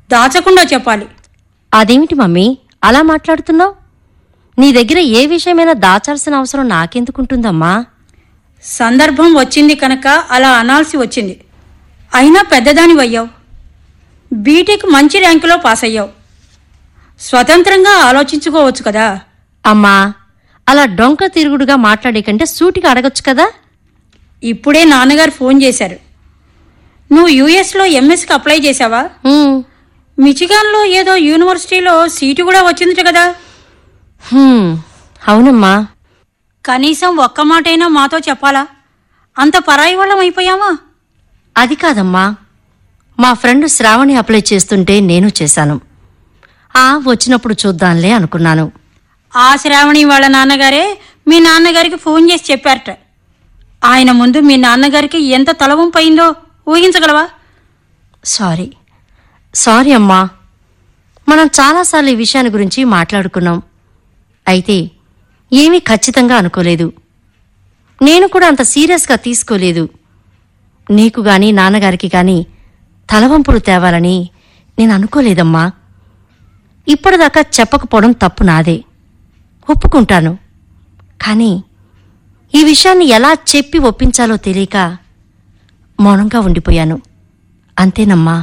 దాచకుండా చెప్పాలి అదేమిటి మమ్మీ అలా మాట్లాడుతున్నావు నీ దగ్గర ఏ విషయమైనా దాచాల్సిన అవసరం నాకెందుకుంటుందమ్మా సందర్భం వచ్చింది కనుక అలా అనాల్సి వచ్చింది అయినా పెద్దదానివయ్యావు బీటెక్ మంచి ర్యాంకులో పాస్ అయ్యావు స్వతంత్రంగా ఆలోచించుకోవచ్చు కదా అమ్మా అలా డొంక తిరుగుడుగా మాట్లాడే కంటే సూటిగా అడగొచ్చు కదా ఇప్పుడే నాన్నగారు ఫోన్ చేశారు నువ్వు యూఎస్లో ఎంఎస్కి అప్లై చేశావా హ్మ్, మిచిగాన్లో ఏదో యూనివర్సిటీలో సీటు కూడా వచ్చింది కదా హ్మ్, అవునమ్మా కనీసం ఒక్క మాటైనా మాతో చెప్పాలా అంత పరాయి వాళ్ళం అయిపోయామా అది కాదమ్మా మా ఫ్రెండ్ శ్రావణి అప్లై చేస్తుంటే నేను చేశాను ఆ వచ్చినప్పుడు చూద్దాంలే అనుకున్నాను ఆ శ్రావణి వాళ్ళ నాన్నగారే మీ నాన్నగారికి ఫోన్ చేసి చెప్పారట ఆయన ముందు మీ నాన్నగారికి ఎంత తలవంపయిందో ఊహించగలవా సారీ సారీ అమ్మా మనం చాలాసార్లు ఈ విషయాన్ని గురించి మాట్లాడుకున్నాం అయితే ఏమీ ఖచ్చితంగా అనుకోలేదు నేను కూడా అంత సీరియస్గా తీసుకోలేదు నీకు గాని నాన్నగారికి గాని తలవంపులు తేవాలని నేను అనుకోలేదమ్మా ఇప్పటిదాకా చెప్పకపోవడం తప్పు నాదే ఒప్పుకుంటాను కానీ ఈ విషయాన్ని ఎలా చెప్పి ఒప్పించాలో తెలియక మౌనంగా ఉండిపోయాను అంతేనమ్మా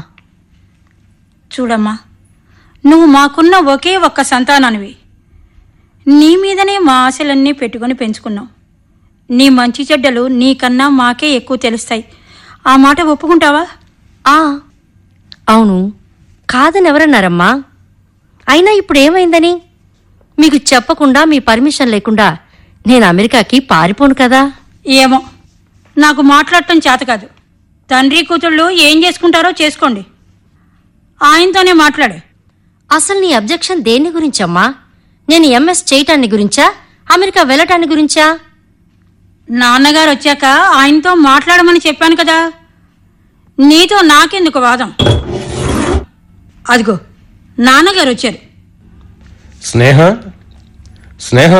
చూడమ్మా నువ్వు మాకున్న ఒకే ఒక్క సంతానానివి నీ మీదనే మా ఆశలన్నీ పెట్టుకొని పెంచుకున్నాం నీ మంచి చెడ్డలు నీకన్నా మాకే ఎక్కువ తెలుస్తాయి ఆ మాట ఒప్పుకుంటావా ఆ అవును కాదని ఎవరన్నారమ్మా అయినా ఇప్పుడు ఏమైందని మీకు చెప్పకుండా మీ పర్మిషన్ లేకుండా నేను అమెరికాకి పారిపోను కదా ఏమో నాకు మాట్లాడటం చేత కాదు తండ్రి కూతుళ్ళు ఏం చేసుకుంటారో చేసుకోండి ఆయనతోనే మాట్లాడు అసలు నీ అబ్జెక్షన్ దేని గురించమ్మా నేను ఎంఎస్ చేయటాన్ని గురించా అమెరికా వెళ్ళటాన్ని గురించా నాన్నగారు వచ్చాక ఆయనతో మాట్లాడమని చెప్పాను కదా నీతో నాకెందుకు వాదం అదిగో నాన్నగారు వచ్చారు స్నేహ స్నేహ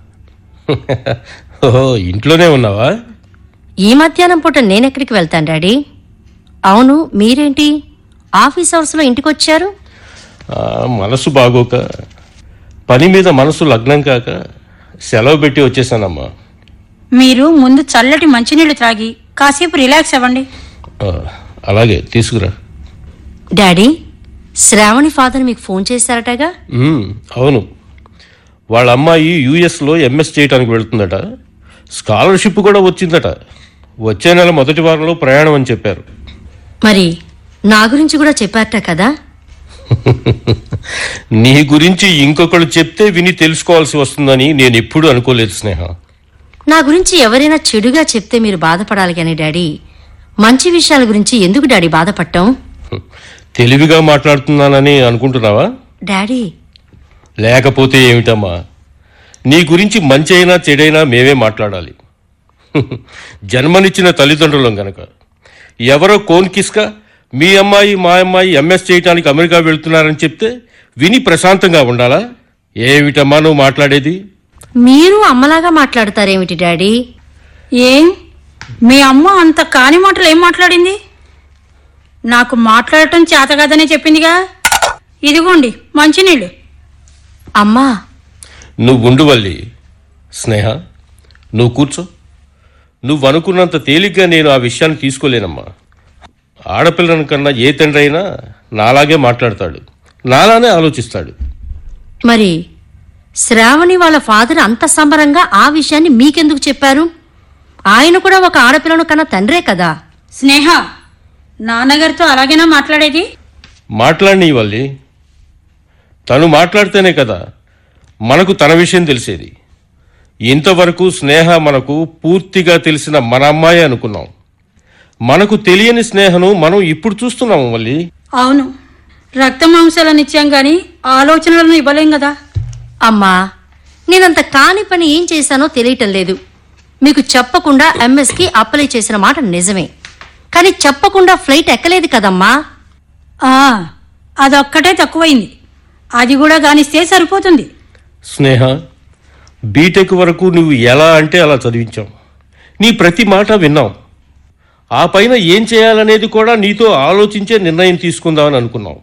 ఓహో ఇంట్లోనే ఉన్నావా ఈ మధ్యాహ్నం పూట నేనెక్కడికి వెళ్తాను డాడీ అవును మీరేంటి ఆఫీస్ అవర్స్లో ఇంటికొచ్చారు ఆ, మనసు బాగోక పని మీద మనసు లగ్నం కాక సెలవు పెట్టి వచ్చేసానమ్మా మీరు ముందు చల్లటి మంచినీళ్ళు త్రాగి కాసేపు రిలాక్స్ అవ్వండి ఆ, అలాగే తీసుకురా డాడీ శ్రావణి ఫాదర్ మీకు ఫోన్ చేశారటగా ఉమ్, అవును వాళ్ళ అమ్మాయి యూఎస్లో ఎంఎస్ చేయడానికి వెళ్తుందట స్కాలర్షిప్ కూడా వచ్చిందట వచ్చే నెల మొదటి వారంలో ప్రయాణం అని చెప్పారు మరి నా గురించి కూడా చెప్పారట కదా నీ గురించి ఇంకొకళ్ళు చెప్తే విని తెలుసుకోవాల్సి వస్తుందని నేను ఎప్పుడూ అనుకోలేదు స్నేహ నా గురించి ఎవరైనా చెడుగా చెప్తే మీరు బాధపడాలి కానీ డాడీ మంచి విషయాల గురించి ఎందుకు డాడీ బాధపడటం తెలివిగా మాట్లాడుతున్నానని అనుకుంటున్నావా డాడీ లేకపోతే ఏమిటమ్మా నీ గురించి మంచి అయినా చెడైనా మేమే మాట్లాడాలి జన్మనిచ్చిన తల్లిదండ్రులం గనక ఎవరో కోన్కిస్క మీ అమ్మాయి మా అమ్మాయి ఎంఎస్ చేయటానికి అమెరికా వెళ్తున్నారని చెప్తే విని ప్రశాంతంగా ఉండాలా ఏమిటమ్మా నువ్వు మాట్లాడేది మీరు అమ్మలాగా మాట్లాడతారేమిటి డాడీ ఏం మీ అమ్మ అంత కాని మాటలు ఏం మాట్లాడింది నాకు మాట్లాడటం చేత కాదనే చెప్పిందిగా ఇదిగోండి మంచినీళ్ళు అమ్మా నువ్వు ఉండు వల్లి స్నేహ నువ్వు కూర్చో నువ్వు అనుకున్నంత తేలిగ్గా నేను ఆ విషయాన్ని తీసుకోలేనమ్మా ఆడపిల్లని కన్నా ఏ తండ్రి అయినా నాలాగే మాట్లాడతాడు నాలానే ఆలోచిస్తాడు మరి శ్రావణి వాళ్ళ ఫాదర్ అంత సంబరంగా ఆ విషయాన్ని మీకెందుకు చెప్పారు ఆయన కూడా ఒక ఆడపిల్లను కన్నా తండ్రే కదా స్నేహ నాన్నగారితో అలాగేనా మాట్లాడేది మాట్లాడిని వల్లి తను మాట్లాడితేనే కదా మనకు తన విషయం తెలిసేది ఇంతవరకు స్నేహ మనకు పూర్తిగా తెలిసిన మన అమ్మాయి అనుకున్నాం మనకు తెలియని స్నేహను మనం ఇప్పుడు చూస్తున్నాము మళ్ళీ అవును రక్త మాంసాలను ఇచ్చాం గాని ఆలోచనలను ఇవ్వలేం కదా అమ్మా నేనంత కాని పని ఏం చేశానో తెలియటం లేదు మీకు చెప్పకుండా ఎంఎస్కి అప్లై చేసిన మాట నిజమే కానీ చెప్పకుండా ఫ్లైట్ ఎక్కలేదు కదమ్మా ఆ అదొక్కటే తక్కువైంది అది కూడా కానిస్తే సరిపోతుంది స్నేహ బీటెక్ వరకు నువ్వు ఎలా అంటే అలా చదివించాం నీ ప్రతి మాట విన్నాం ఆ పైన ఏం చేయాలనేది కూడా నీతో ఆలోచించే నిర్ణయం తీసుకుందామని అనుకున్నాం